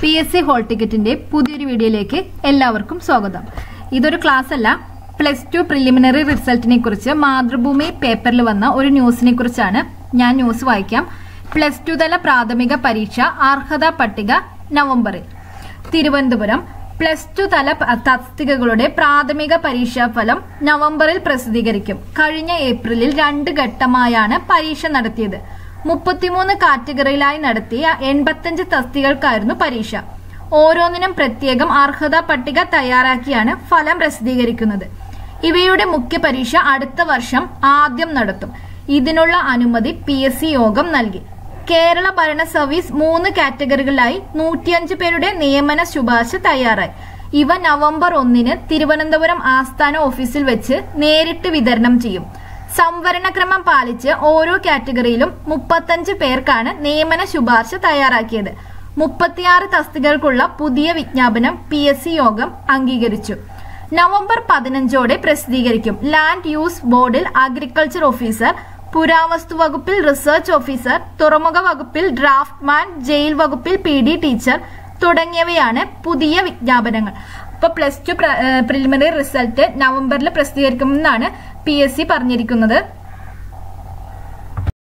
P S C hall ടിക്കറ്റിന്റെ പുതിയൊരു വീഡിയോയിലേക്ക് എല്ലാവർക്കും സ്വാഗതം ഇതൊരു ക്ലാസ് അല്ല പ്ലസ് ടു പ്രിലിമിനറി റിസൾട്ടിനെ കുറിച്ച് മാതൃഭൂമി പേപ്പറിൽ വന്ന ഒരു ന്യൂസിനെ കുറിച്ചാണ് ഞാൻ ന്യൂസ് വായിക്കാം പ്ലസ് ടു തല പ്രാഥമിക പരീക്ഷ അർഹതാ പട്ടിക നവംബറിൽ തിരുവനന്തപുരം പ്ലസ് ടു തല പ- തസ്തികകളുടെ പ്രാഥമിക പരീക്ഷാ ഫലം നവംബറിൽ പ്രസിദ്ധീകരിക്കും കഴിഞ്ഞ ഏപ്രിലിൽ രണ്ട് ഘട്ടമായാണ് പരീക്ഷ നടത്തിയത് മുപ്പത്തിമൂന്ന് കാറ്റഗറിയിലായി നടത്തിയ എൺപത്തഞ്ച് തസ്തികൾക്കായിരുന്നു പരീക്ഷ ഓരോന്നിനും പ്രത്യേകം അർഹതാ പട്ടിക തയ്യാറാക്കിയാണ് ഫലം പ്രസിദ്ധീകരിക്കുന്നത് ഇവയുടെ മുഖ്യ പരീക്ഷ അടുത്ത വർഷം ആദ്യം നടത്തും ഇതിനുള്ള അനുമതി പി എസ് സി യോഗം നൽകി കേരള ഭരണ സർവീസ് മൂന്ന് കാറ്റഗറികളിലായി നൂറ്റിയഞ്ച് പേരുടെ നിയമന ശുപാർശ തയ്യാറായി ഇവ നവംബർ ഒന്നിന് തിരുവനന്തപുരം ആസ്ഥാന ഓഫീസിൽ വെച്ച് നേരിട്ട് വിതരണം ചെയ്യും സംവരണക്രമം പാലിച്ച് ഓരോ കാറ്റഗറിയിലും മുപ്പത്തഞ്ച് പേർക്കാണ് നിയമന ശുപാർശ തയ്യാറാക്കിയത് മുപ്പത്തിയാറ് തസ്തികൾക്കുള്ള പുതിയ വിജ്ഞാപനം പി എസ് സി യോഗം അംഗീകരിച്ചു നവംബർ പതിനഞ്ചോടെ പ്രസിദ്ധീകരിക്കും ലാൻഡ് യൂസ് ബോർഡിൽ അഗ്രികൾച്ചർ ഓഫീസർ പുരാവസ്തു വകുപ്പിൽ റിസർച്ച് ഓഫീസർ തുറമുഖ വകുപ്പിൽ ഡ്രാഫ്റ്റ്മാൻ ജയിൽ വകുപ്പിൽ പി ഡി ടീച്ചർ തുടങ്ങിയവയാണ് പുതിയ വിജ്ഞാപനങ്ങൾ ഇപ്പൊ പ്ലസ് ടു പ്രിലിമിനറി റിസൾട്ട് നവംബറിൽ പ്രസിദ്ധീകരിക്കുമെന്നാണ് പി എസ് സി പറഞ്ഞിരിക്കുന്നത്